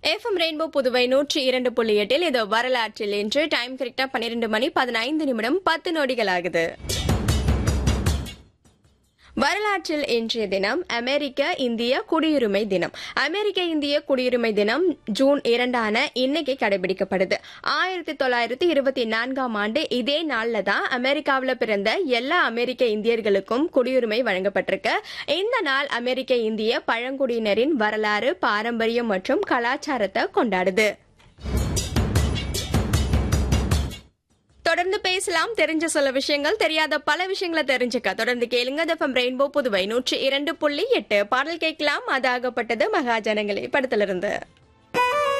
FM rainbow Puduvai நூற்றி இரண்டு புள்ளி எட்டில் இது வரலாற்றில் இன்று டைம் கரெக்டா பன்னிரண்டு மணி பதினைந்து நிமிடம் பத்து நொடிகள் ஆகுது வரலாற்றில் இன்றைய தினம் அமெரிக்க இந்திய குடியுரிமை தினம் அமெரிக்க இந்திய குடியுரிமை தினம் ஜூன் இரண்டான இன்னைக்கு கடைபிடிக்கப்படுது ஆயிரத்தி தொள்ளாயிரத்தி இருபத்தி நான்காம் ஆண்டு இதே நாள்ல தான் அமெரிக்காவில் பிறந்த எல்லா அமெரிக்க இந்தியர்களுக்கும் குடியுரிமை வழங்கப்பட்டிருக்கு இந்த நாள் அமெரிக்க இந்திய பழங்குடியினரின் வரலாறு பாரம்பரியம் மற்றும் கலாச்சாரத்தை கொண்டாடுது தொடர்ந்து பேசலாம் தெரிஞ்ச சில விஷயங்கள் தெரியாத பல விஷயங்களை தெரிஞ்சுக்க தொடர்ந்து கேளுங்க தஃபம் ரெயின்போ புதுவை நூற்றி இரண்டு புள்ளி எட்டு பாடல் கேட்கலாம் அது ஆகப்பட்டது மகாஜனங்களே படத்திலிருந்து